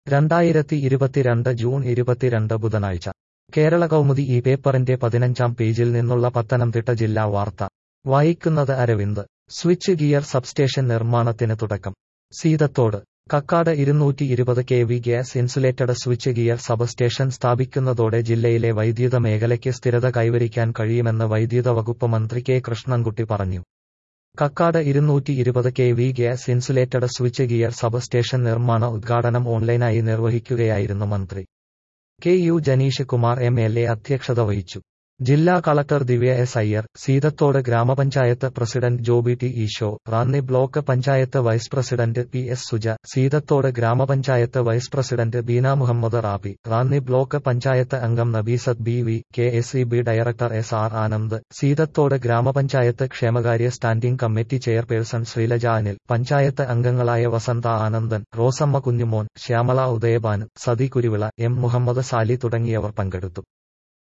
രണ്ടായിരത്തി ഇരുപത്തിരണ്ട് ജൂൺ ഇരുപത്തിരണ്ട് ബുധനാഴ്ച കേരള കൗമുദി ഈ പേപ്പറിന്റെ പതിനഞ്ചാം പേജിൽ നിന്നുള്ള പത്തനംതിട്ട ജില്ലാ വാർത്ത വായിക്കുന്നത് അരവിന്ദ് സ്വിച്ച് ഗിയർ സബ്സ്റ്റേഷൻ നിർമ്മാണത്തിന് തുടക്കം സീതത്തോട് കക്കാട് ഇരുന്നൂറ്റി ഇരുപത് K V gas insulated switch gear substation സ്ഥാപിക്കുന്നതോടെ ജില്ലയിലെ വൈദ്യുത മേഖലയ്ക്ക് സ്ഥിരത കൈവരിക്കാൻ കഴിയുമെന്ന് വൈദ്യുത വകുപ്പ് മന്ത്രി കെ കൃഷ്ണൻകുട്ടി പറഞ്ഞു കക്കാട് ഇരുന്നൂറ്റി ഇരുപത് K V gas insulated switch gear substation നിർമ്മാണ ഉദ്ഘാടനം ഓൺലൈനായി നിർവഹിക്കുകയായിരുന്നു മന്ത്രി K U Janeesh Kumar M L A അധ്യക്ഷത വഹിച്ചു ജില്ലാ കളക്ടർ ദിവ്യ എസ് അയ്യർ സീതത്തോട് ഗ്രാമപഞ്ചായത്ത് president Joby T Easo Ranni block panchayat vice president P S Suja Seethathode ഗ്രാമപഞ്ചായത്ത് vice president Beena Muhammad Rabi Ranni block panchayat അംഗം Nabeesath B V K S E B director S R Anand Seethathode ഗ്രാമപഞ്ചായത്ത് ക്ഷേമകാര്യ standing committee chairperson Sreelaja Anil panchayat അംഗങ്ങളായ വസന്ത ആനന്ദൻ റോസമ്മ കുഞ്ഞുമോൻ ശ്യാമള ഉദയഭാനു സതി കുരുവിള എം മുഹമ്മദ് സാലി തുടങ്ങിയവർ പങ്കെടുത്തു